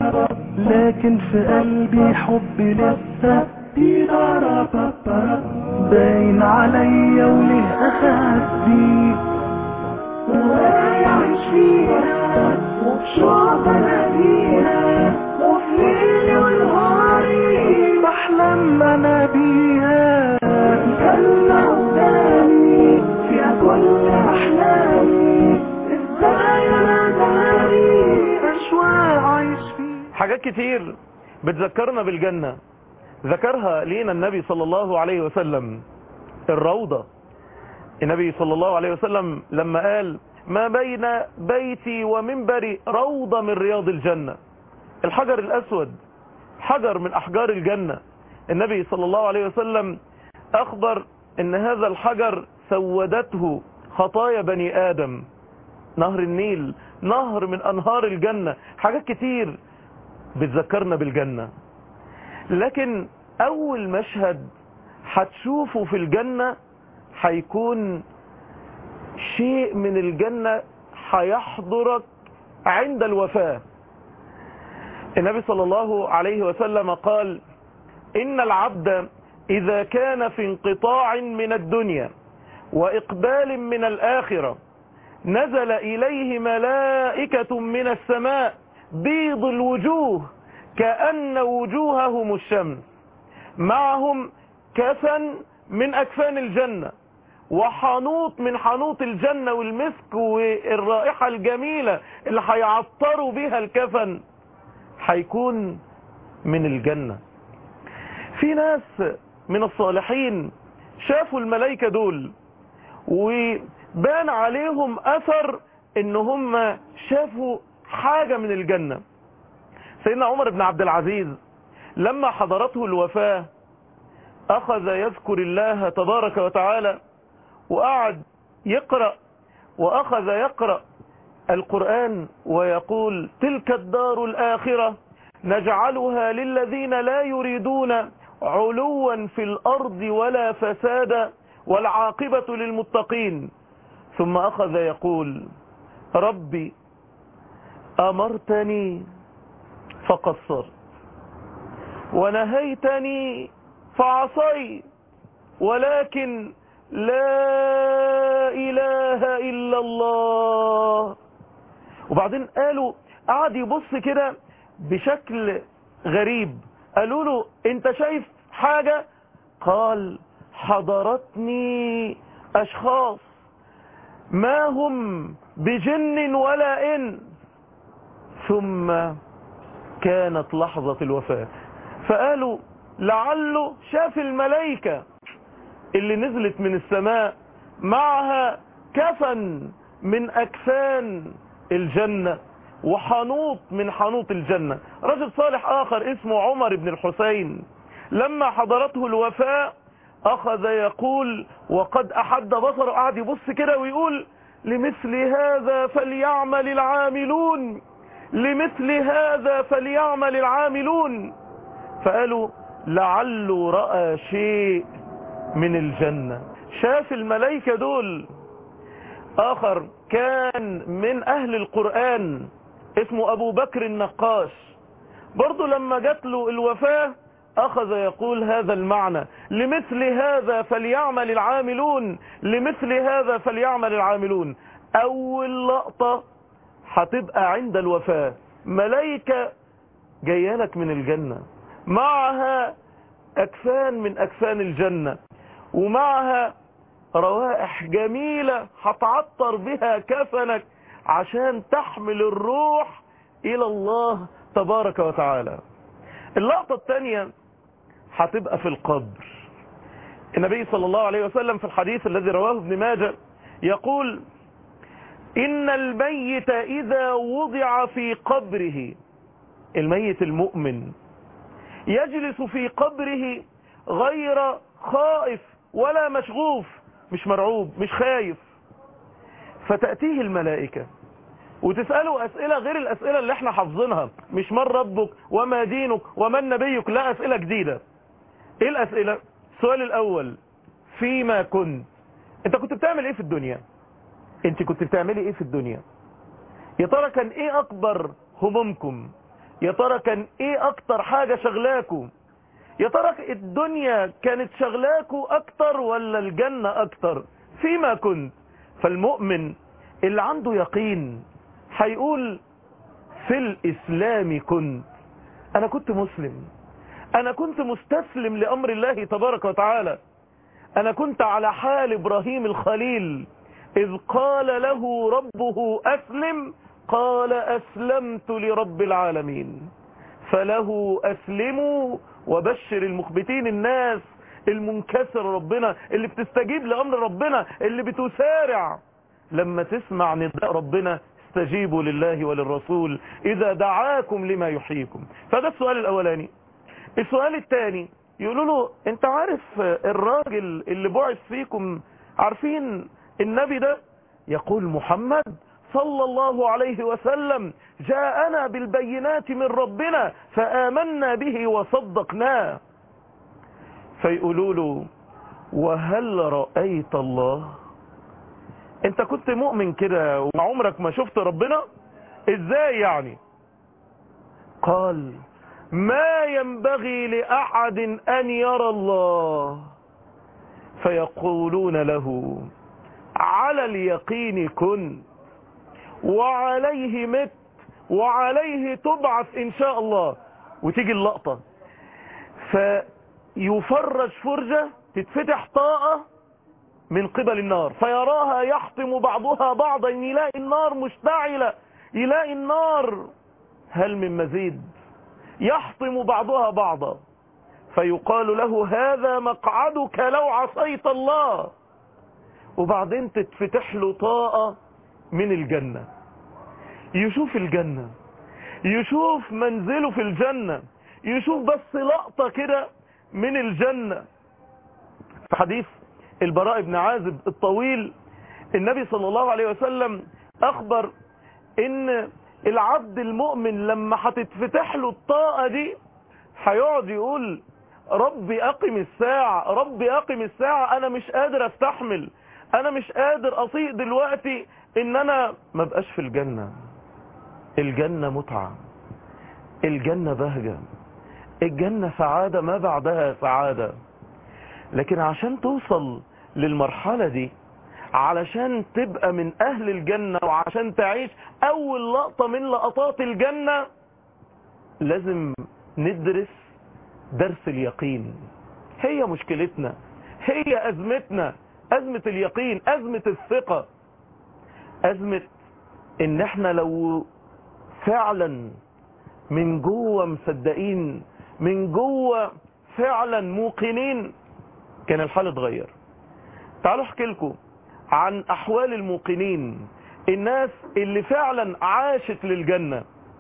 لكن في قلبي حب لسه باين عليا وليه اخدي ويعيش فيها وبشوق اناديها وفي ليلي ونهاري بحلم انا بيها الجنة قدامي فيها كل احلامي ازاي انا داري اشواق عايش فيها حاجات كتير بتذكرنا بالجنة ذكرها لينا النبي صلى الله عليه وسلم الروضة النبي صلى الله عليه وسلم لما قال ما بين بيتي ومنبري روضة من رياض الجنة الحجر الأسود حجر من أحجار الجنة النبي صلى الله عليه وسلم أخبر أن هذا الحجر سودته خطايا بني آدم نهر النيل نهر من أنهار الجنة حاجات كتير بتذكرنا بالجنة لكن أول مشهد هتشوفه في الجنة هيكون شيء من الجنة هيحضرك عند الوفاة النبي صلى الله عليه وسلم قال إن العبد إذا كان في انقطاع من الدنيا وإقبال من الآخرة نزل إليه ملائكة من السماء بيض الوجوه كأن وجوههم الشمس معهم كفن من أكفان الجنة وحنوط من حنوط الجنة والمسك والرائحة الجميلة اللي هيعطروا بها الكفن هيكون من الجنة في ناس من الصالحين شافوا الملائكة دول وبان عليهم أثر ان هم شافوا حاجة من الجنة سيدنا عمر بن عبد العزيز لما حضرته الوفاة أخذ يذكر الله تبارك وتعالى وقعد يقرأ وأخذ يقرأ القرآن ويقول تلك الدار الآخرة نجعلها للذين لا يريدون علوا في الأرض ولا فسادا والعاقبة للمتقين ثم أخذ يقول ربي أمرتني فقصرت ونهيتني فعصيت ولكن لا إله إلا الله وبعدين قالوا قعد يبص كده بشكل غريب قالوا له انت شايف حاجة قال حضرتني أشخاص ما هم بجن ولا إن ثم كانت لحظة الوفاة فقالوا لعله شاف الملائكة اللي نزلت من السماء معها كفن من أكفان الجنة وحنوط من حنوط الجنة رجل صالح آخر اسمه عمر بن الحسين لما حضرته الوفاة أخذ يقول وقد أحد بصره قعد يبص كده ويقول لمثل هذا فليعمل العاملون لمثل هذا فليعمل العاملون فقالوا لعله رأى شيء من الجنة شاف الملائكة دول آخر كان من أهل القرآن اسمه أبو بكر النقاش برضو لما جات له الوفاة أخذ يقول هذا المعنى لمثل هذا فليعمل العاملون لمثل هذا فليعمل العاملون أول لقطة هتبقى عند الوفاة ملائكة جايالك من الجنة معها أكفان من أكفان الجنة ومعها روائح جميلة هتعطر بها كفنك عشان تحمل الروح إلى الله تبارك وتعالى اللقطة الثانية هتبقى في القبر النبي صلى الله عليه وسلم في الحديث الذي رواه ابن ماجه يقول إن الميت إذا وضع في قبره الميت المؤمن يجلس في قبره غير خائف ولا مشغوف مش مرعوب مش خايف فتأتيه الملائكة وتسأله أسئلة غير الأسئلة اللي احنا حافظينها مش من ربك وما دينك ومن نبيك لا أسئلة جديدة ايه الأسئلة السؤال الأول فيما كنت انت كنت بتعمل ايه في الدنيا انت كنت بتعملي ايه في الدنيا يا ترى كان ايه اكبر همومكم يا ترى كان ايه اكتر حاجة شغلاكوا يا ترى الدنيا كانت شغلاكوا اكتر ولا الجنة اكتر فيما كنت فالمؤمن اللي عنده يقين هيقول في الاسلام كنت انا كنت مسلم انا كنت مستسلم لامر الله تبارك وتعالى انا كنت على حال ابراهيم الخليل اذ قال له ربه اسلم قال اسلمت لرب العالمين فله اسلموا وبشر المخبتين الناس المنكسر ربنا اللي بتستجيب لامر ربنا اللي بتسارع لما تسمع نداء ربنا استجيبوا لله وللرسول اذا دعاكم لما يحييكم فده السؤال الاولاني السؤال الثاني يقولوا له انت عارف الراجل اللي بعث فيكم عارفين النبي ده يقول محمد صلى الله عليه وسلم جاءنا بالبينات من ربنا فآمنا به وصدقناه فيقولوا له وهل رأيت الله انت كنت مؤمن كده وعمرك ما شفت ربنا ازاي يعني قال ما ينبغي لأحد أن يرى الله فيقولون له على اليقين كن وعليه مت وعليه تبعث إن شاء الله وتيجي اللقطة فيفرج فرجة تتفتح طاقة من قبل النار فيراها يحطم بعضها بعضا يلاقي النار مشتعلة يلاقي النار هل من مزيد يحطم بعضها بعضا فيقال له هذا مقعدك لو عصيت الله وبعدين تتفتح له طاقة من الجنة يشوف الجنة يشوف منزله في الجنة يشوف بس لقطة كده من الجنة في حديث البراء بن عازب الطويل النبي صلى الله عليه وسلم أخبر ان العبد المؤمن لما هتتفتح له الطاقة دي هيقعد يقول ربي أقم الساعة ربي أقم الساعة أنا مش قادر أستحمل أنا مش قادر أطيق دلوقتي إن أنا ما بقاش في الجنة الجنة متعة الجنة بهجة الجنة سعادة ما بعدها سعادة لكن عشان توصل للمرحلة دي علشان تبقى من اهل الجنة وعشان تعيش اول لقطة من لقطات الجنة لازم ندرس درس اليقين هي مشكلتنا هي ازمتنا ازمة اليقين ازمة الثقة ازمة ان احنا لو فعلا من جوه مصدقين من جوه فعلا موقنين كان الحال اتغير تعالوا احكي لكم عن احوال الموقنين الناس اللي فعلا عاشت للجنة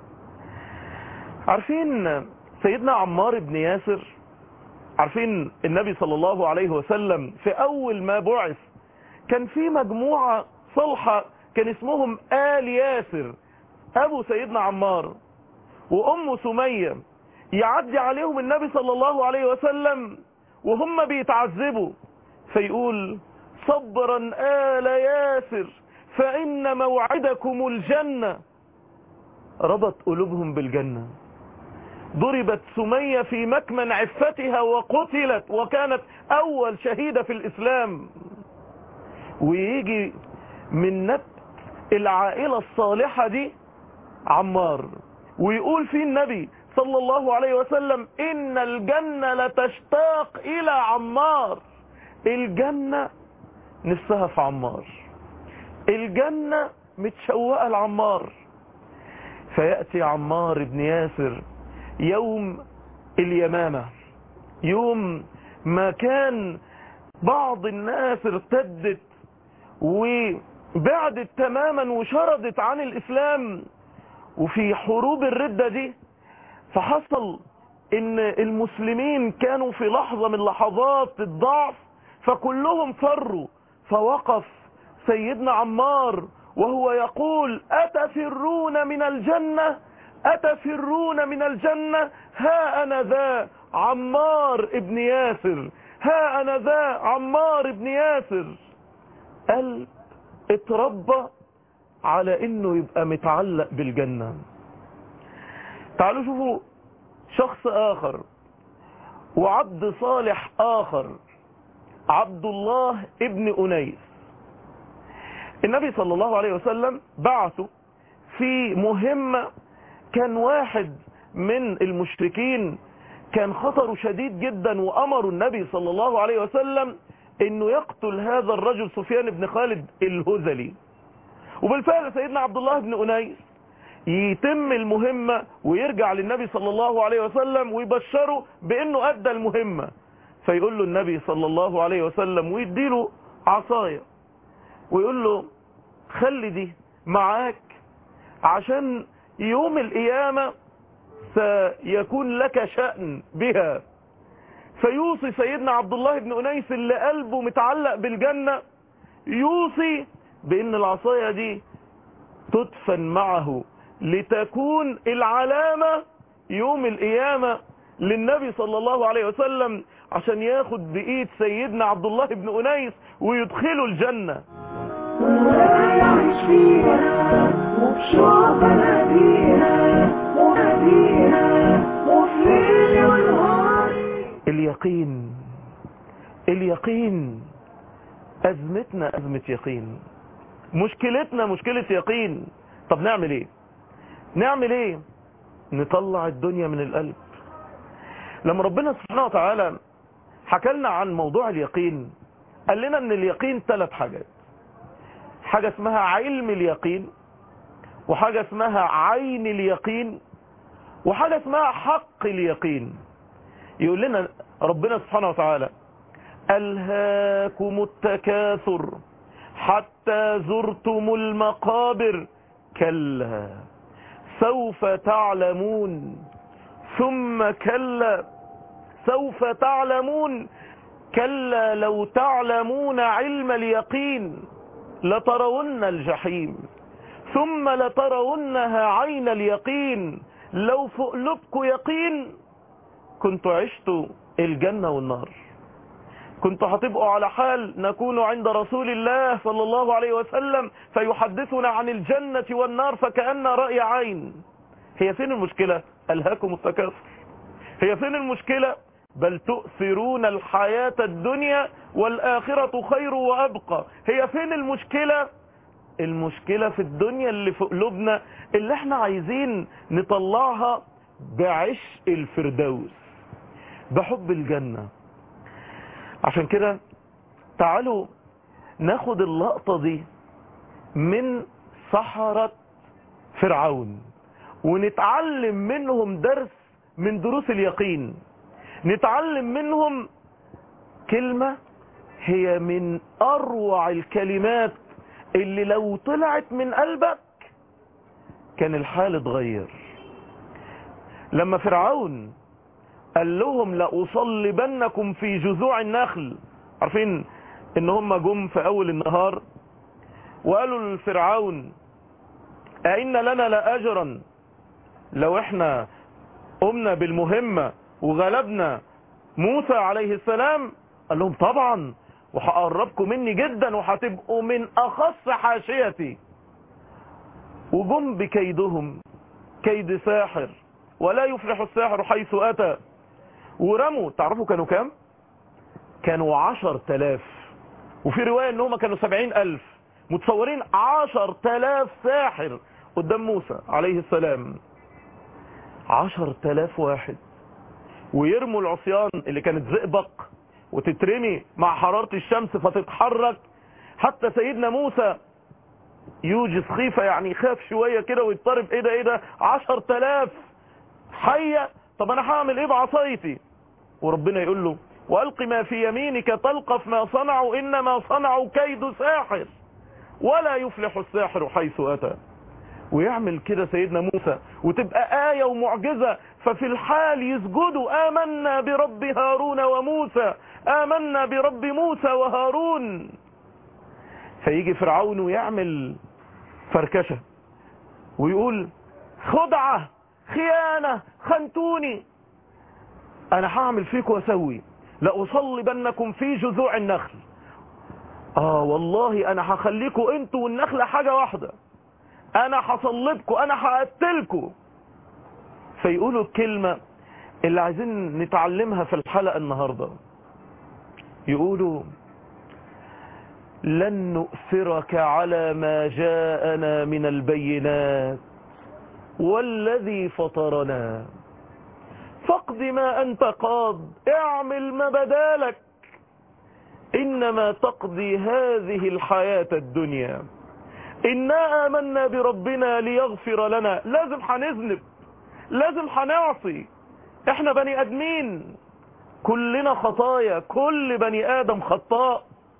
عارفين سيدنا عمار بن ياسر عارفين النبي صلى الله عليه وسلم في اول ما بعث كان في مجموعة صلحة كان اسمهم آل ياسر ابو سيدنا عمار وام سمية يعدي عليهم النبي صلى الله عليه وسلم وهم بيتعذبوا فيقول صبرا آل ياسر فإن موعدكم الجنة ربط قلوبهم بالجنة ضربت سمية في مكمن عفتها وقتلت وكانت أول شهيدة في الإسلام ويجي من نبت العائلة الصالحة دي عمار ويقول فيه النبي صلى الله عليه وسلم إن الجنة لتشتاق إلى عمار الجنة نفسها في عمار الجنة متشوقة لعمار فيأتي عمار بن ياسر يوم اليمامة يوم ما كان بعض الناس ارتدت وبعدت تماما وشردت عن الإسلام وفي حروب الردة دي فحصل ان المسلمين كانوا في لحظة من لحظات الضعف فكلهم فروا فوقف سيدنا عمار وهو يقول أتفرون من الجنة أتفرون من الجنة ها أنا ذا عمار ابن ياسر ها أنا ذا عمار ابن ياسر قلب اتربى على انه يبقى متعلق بالجنة تعالوا شوفوا شخص آخر وعبد صالح آخر عبد الله ابن أنيس النبي صلى الله عليه وسلم بعثه في مهمة كان واحد من المشركين كان خطره شديد جدا وأمر النبي صلى الله عليه وسلم انه يقتل هذا الرجل سفيان بن خالد الهزلي وبالفعل سيدنا عبد الله بن أنيس يتم المهمة ويرجع للنبي صلى الله عليه وسلم ويبشره بانه ادى المهمة فيقول له النبي صلى الله عليه وسلم ويديله عصاية ويقول له خلي دي معاك عشان يوم القيامة سيكون لك شأن بها فيوصي سيدنا عبد الله بن أنيس اللي قلبه متعلق بالجنة يوصي بأن العصاية دي تدفن معه لتكون العلامة يوم القيامة للنبي صلى الله عليه وسلم عشان ياخد بإيد سيدنا عبد الله بن أنيس ويدخله الجنة ولا يعيش فيها وبشوق ناديها وناديها وفي ليل ونهار اليقين اليقين أزمتنا أزمة يقين مشكلتنا مشكلة يقين طب نعمل ايه نعمل ايه نطلع الدنيا من القلب لما ربنا سبحانه وتعالى حكى لنا عن موضوع اليقين قال لنا ان اليقين ثلاث حاجات حاجة اسمها علم اليقين وحاجة اسمها عين اليقين وحاجة اسمها حق اليقين يقول لنا ربنا سبحانه وتعالى ألهاكم التكاثر حتى زرتم المقابر كلا سوف تعلمون ثم كلا سوف تعلمون كلا لو تعلمون علم اليقين لترون الجحيم ثم لترونها عين اليقين لو في قلوبكم يقين كنت عشت الجنة والنار كنت هتبقوا على حال نكون عند رسول الله صلى الله عليه وسلم فيحدثنا عن الجنة والنار فكأن رأي عين هي فين المشكلة ألهاكم التكاثر هي فين المشكلة بل تؤثرون الحياة الدنيا والآخرة خير وأبقى هي فين المشكلة المشكلة في الدنيا اللي في قلوبنا اللي احنا عايزين نطلعها بعشق الفردوس بحب الجنة عشان كده تعالوا ناخد اللقطة دي من سحرة فرعون ونتعلم منهم درس من دروس اليقين نتعلم منهم كلمة هي من أروع الكلمات اللي لو طلعت من قلبك كان الحال اتغير لما فرعون قال لهم لأصلبنكم في جذوع النخل عارفين ان هم جم في اول النهار وقالوا لفرعون أئن لنا لأجرا لو احنا قمنا بالمهمة وغلبنا موسى عليه السلام قال لهم طبعا وهقربكم مني جدا وهتبقوا من اخص حاشيتي وجم بكيدهم كيد ساحر ولا يفلح الساحر حيث اتى ورموا تعرفوا كانوا كام كانوا عشر تلاف وفي رواية ان هم كانوا سبعين الف متصورين عشر تلاف ساحر قدام موسى عليه السلام عشر تلاف واحد ويرموا العصيان اللي كانت زئبق وتترمي مع حرارة الشمس فتتحرك حتى سيدنا موسى يوجد خيفة يعني يخاف شوية كده ويضطرب ايه ده ايه ده عشر تلاف حية طب انا هعمل ايه بعصايتي وربنا يقول له والق ما في يمينك تلقف ما صنعوا انما صنعوا كيد ساحر ولا يفلح الساحر حيث اتى ويعمل كده سيدنا موسى وتبقى آية ومعجزة ففي الحال يسجدوا آمنا برب هارون وموسى آمنا برب موسى وهارون فيجي فرعون ويعمل فركشة ويقول خدعة خيانة خنتوني انا هعمل فيك واسوي لأصلبنكم في جذوع النخل اه والله انا هخليكم انتوا والنخلة حاجة واحدة انا هصلبكم انا هقتلكم فيقولوا الكلمة اللي عايزين نتعلمها في الحلقة النهاردة يقولوا لن نؤثرك على ما جاءنا من البينات والذي فطرنا فاقض ما أنت قاض اعمل ما بدالك إنما تقضي هذه الحياة الدنيا إنا آمنا بربنا ليغفر لنا لازم هنذنب لازم هنعصي احنا بني ادمين كلنا خطايا كل بني ادم خطاء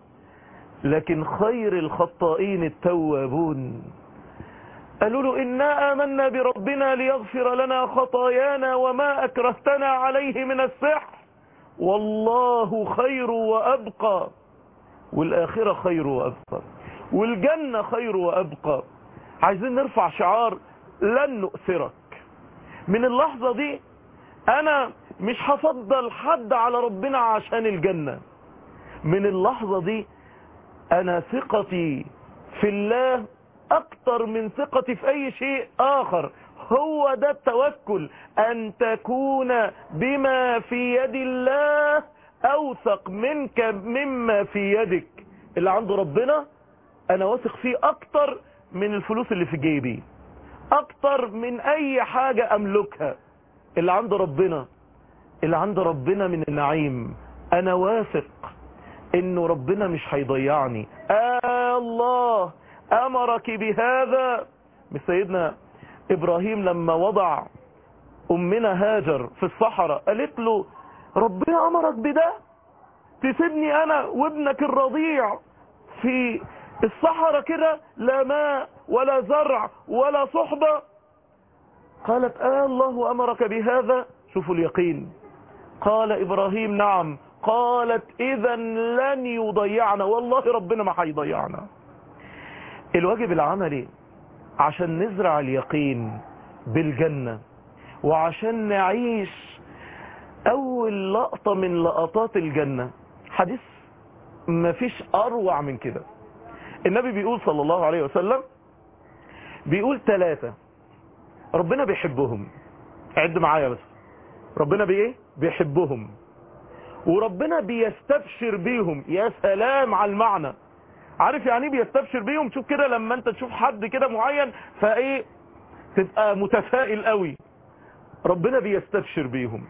لكن خير الخطائين التوابون قالوا له إنا آمنا بربنا ليغفر لنا خطايانا وما أكرهتنا عليه من السحر والله خير وأبقى والآخرة خير وأبقى والجنة خير وأبقى عايزين نرفع شعار لن نؤثرك من اللحظة دي أنا مش هفضل حد على ربنا عشان الجنة من اللحظة دي أنا ثقتي في الله أكتر من ثقتي في أي شيء آخر هو ده التوكل أن تكون بما في يد الله أوثق منك مما في يدك اللي عنده ربنا أنا واثق فيه أكتر من الفلوس اللي في جيبي أكتر من أي حاجة أملكها اللي عند ربنا اللي عند ربنا من النعيم أنا واثق إنه ربنا مش هيضيعني آه الله أمرك بهذا مش سيدنا إبراهيم لما وضع أمنا هاجر في الصحراء قالت له ربنا أمرك بده تسيبني أنا وابنك الرضيع في الصحراء كده لا ماء ولا زرع ولا صحبة قالت آه الله أمرك بهذا شوفوا اليقين قال إبراهيم نعم قالت إذا لن يضيعنا والله ربنا ما هيضيعنا الواجب العملي عشان نزرع اليقين بالجنة وعشان نعيش أول لقطة من لقطات الجنة حديث ما فيش أروع من كده النبي بيقول صلى الله عليه وسلم بيقول ثلاثة ربنا بيحبهم عد معايا بس ربنا بايه بيحبهم وربنا بيستبشر بيهم يا سلام على المعنى عارف يعني ايه بيستبشر بيهم شوف كده لما انت تشوف حد كده معين فايه تبقى متفائل قوي ربنا بيستبشر بيهم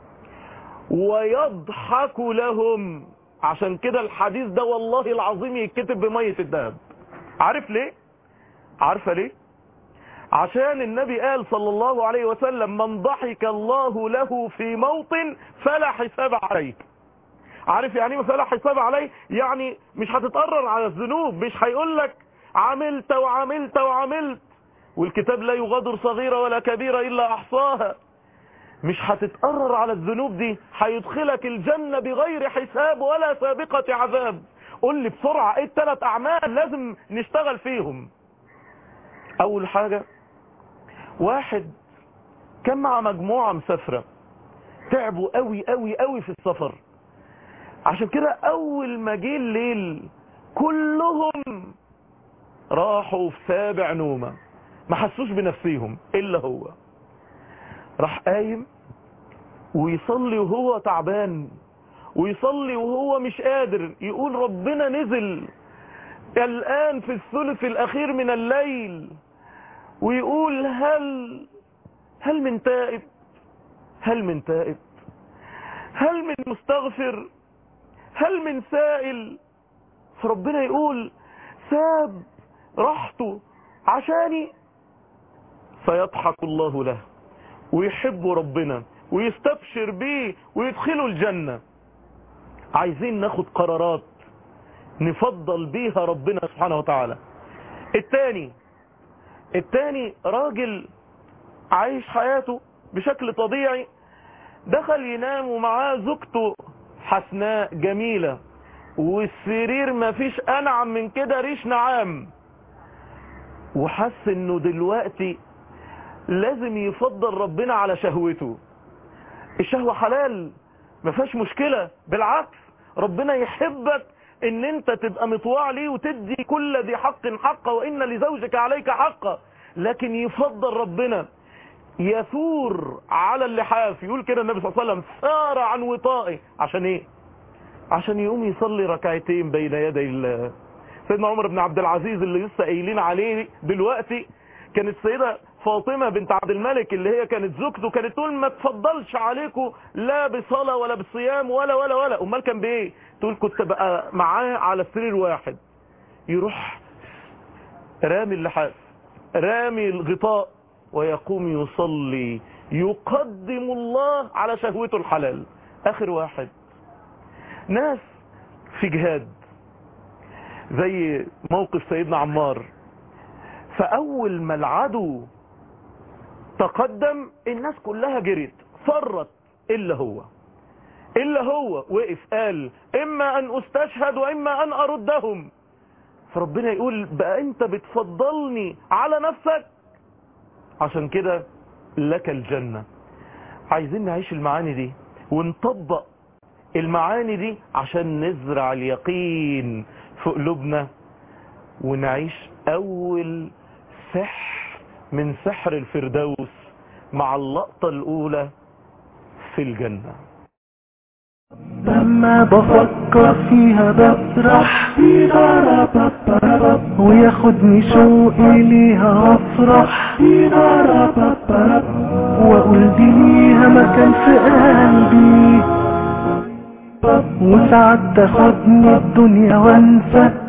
ويضحك لهم عشان كده الحديث ده والله العظيم يتكتب بمية الذهب عارف ليه عارفة ليه عشان النبي قال صلى الله عليه وسلم من ضحك الله له في موطن فلا حساب عليه عارف يعني ايه فلا حساب عليه يعني مش هتتقرر على الذنوب مش هيقول لك عملت وعملت وعملت والكتاب لا يغادر صغيرة ولا كبيرة إلا أحصاها مش هتتقرر على الذنوب دي هيدخلك الجنة بغير حساب ولا سابقة عذاب قول لي بسرعة ايه الثلاث اعمال لازم نشتغل فيهم اول حاجة واحد كان مع مجموعة مسافرة تعبوا قوي قوي قوي في السفر عشان كده اول ما جه الليل كلهم راحوا في سابع نومة ما حسوش بنفسيهم الا هو راح قايم ويصلي وهو تعبان ويصلي وهو مش قادر يقول ربنا نزل الآن في الثلث الأخير من الليل ويقول هل هل من تائب هل من تائب هل من مستغفر هل من سائل فربنا يقول ساب راحته عشاني فيضحك الله له ويحب ربنا ويستبشر بيه ويدخله الجنة عايزين ناخد قرارات نفضل بيها ربنا سبحانه وتعالى التاني التاني راجل عايش حياته بشكل طبيعي دخل ينام ومعاه زوجته حسناء جميلة والسرير ما فيش انعم من كده ريش نعام وحس انه دلوقتي لازم يفضل ربنا على شهوته الشهوة حلال ما فيهاش مشكلة بالعكس ربنا يحبك ان انت تبقى مطواع ليه وتدي كل ذي حق حقه وان لزوجك عليك حقه لكن يفضل ربنا يثور على اللحاف يقول كده النبي صلى الله عليه وسلم ثار عن وطائه عشان ايه عشان يقوم يصلي ركعتين بين يدي الله سيدنا عمر بن عبد العزيز اللي لسه قايلين عليه دلوقتي كانت السيدة فاطمة بنت عبد الملك اللي هي كانت زوجته كانت تقول ما تفضلش عليكم لا بصلاة ولا بصيام ولا ولا ولا امال كان بايه تقول كنت بقى معاه على سرير واحد يروح رامي اللحاف رامي الغطاء ويقوم يصلي يقدم الله على شهوته الحلال اخر واحد ناس في جهاد زي موقف سيدنا عمار فاول ما العدو تقدم الناس كلها جريت فرت الا هو الا هو وقف قال اما ان استشهد واما ان اردهم فربنا يقول بقى انت بتفضلني على نفسك عشان كده لك الجنة عايزين نعيش المعاني دي ونطبق المعاني دي عشان نزرع اليقين في قلوبنا ونعيش اول سحر من سحر الفردوس مع اللقطة الاولى في الجنة لما بفكر فيها بسرح وياخدني شوقي ليها افرح واقول دي ليها مكان في قلبي وساعات تاخدني الدنيا وانسى